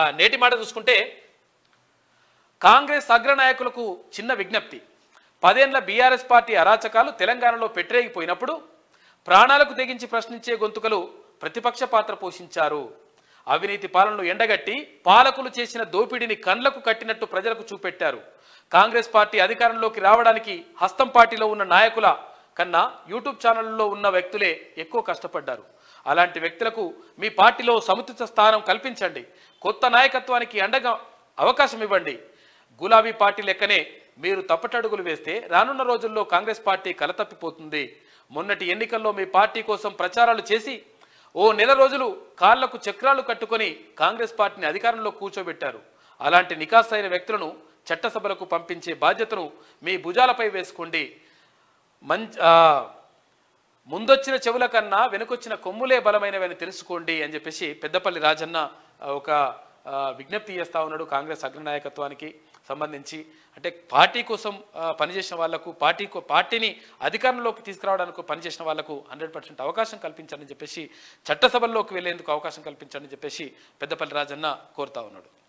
నేటి మాట చూసుకుంటే కాంగ్రెస్ అగ్రనాయకులకు చిన్న విజ్ఞప్తి పదేండ్ల బీఆర్ఎస్ పార్టీ అరాచకాలు తెలంగాణలో పెట్టరేగిపోయినప్పుడు ప్రాణాలకు తెగించి ప్రశ్నించే గొంతుకలు ప్రతిపక్ష పాత్ర పోషించారు అవినీతి పాలనను ఎండగట్టి పాలకులు చేసిన దోపిడీని కండ్లకు కట్టినట్టు ప్రజలకు చూపెట్టారు కాంగ్రెస్ పార్టీ అధికారంలోకి రావడానికి హస్తం పార్టీలో ఉన్న నాయకుల కన్నా యూట్యూబ్ ఛానళ్లలో ఉన్న వ్యక్తులే ఎక్కువ కష్టపడ్డారు అలాంటి వ్యక్తులకు మీ పార్టీలో సముచిత స్థానం కల్పించండి కొత్త నాయకత్వానికి అండగా అవకాశం ఇవ్వండి గులాబీ పార్టీ లెక్కనే మీరు తప్పటడుగులు వేస్తే రానున్న రోజుల్లో కాంగ్రెస్ పార్టీ కలతప్పిపోతుంది మొన్నటి ఎన్నికల్లో మీ పార్టీ కోసం ప్రచారాలు చేసి ఓ నెల రోజులు కాళ్లకు చక్రాలు కట్టుకొని కాంగ్రెస్ పార్టీని అధికారంలో కూర్చోబెట్టారు అలాంటి నికాసైన వ్యక్తులను చట్టసభలకు పంపించే బాధ్యతను మీ భుజాలపై వేసుకోండి మంచి ముందొచ్చిన చెవుల కన్నా వెనుకొచ్చిన కొమ్ములే బలమైనవని తెలుసుకోండి అని చెప్పేసి పెద్దపల్లి రాజన్న ఆ, ఒక ఆ, విజ్ఞప్తి చేస్తా ఉన్నాడు కాంగ్రెస్ అగ్రనాయకత్వానికి సంబంధించి అంటే పార్టీ కోసం ఆ, పనిచేసిన వాళ్లకు పార్టీ పార్టీని అధికారంలోకి తీసుకురావడానికి పనిచేసిన వాళ్లకు హండ్రెడ్ పర్సెంట్ అవకాశం కల్పించాలని చెప్పేసి చట్టసభల్లోకి వెళ్లేందుకు అవకాశం కల్పించాలని చెప్పేసి పెద్దపల్లి రాజన్న కోరుతా ఉన్నాడు